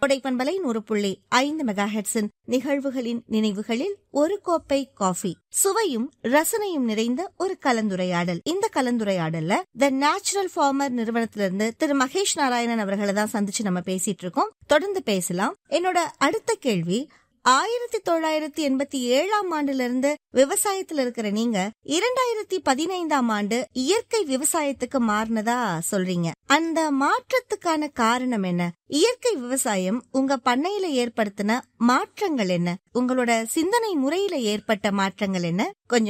கொடைப்பண்பலை நூறு புள்ளி ஐந்து மெகா ஹெட்ஸின் நிகழ்வுகளின் நினைவுகளில் ஒரு கோப்பை காஃபி சுவையும் ரசனையும் நிறைந்த ஒரு கலந்துரையாடல் இந்த கலந்துரையாடல்ல த நேச்சுரல் ஃபார்மர் நிறுவனத்திலிருந்து திரு மகேஷ் நாராயணன் அவர்களை தான் சந்திச்சு நம்ம பேசிட்டு இருக்கோம் தொடர்ந்து பேசலாம் என்னோட அடுத்த கேள்வி ஆயிரத்தி தொள்ளாயிரத்தி எண்பத்தி ஏழாம் ஆண்டுல இருந்து விவசாயத்துல இருக்கிற நீங்க இரண்டாயிரத்தி பதினைந்தாம் ஆண்டு இயற்கை விவசாயத்துக்கு மாறினதா சொல்றீங்க அந்த மாற்றத்துக்கான காரணம் என்ன இயற்கை விவசாயம் உங்க பண்ணையில ஏற்படுத்தின மாற்றங்கள் என்ன உங்களோட சிந்தனை முறையில ஏற்பட்ட மாற்றங்கள் என்ன கொஞ்சம்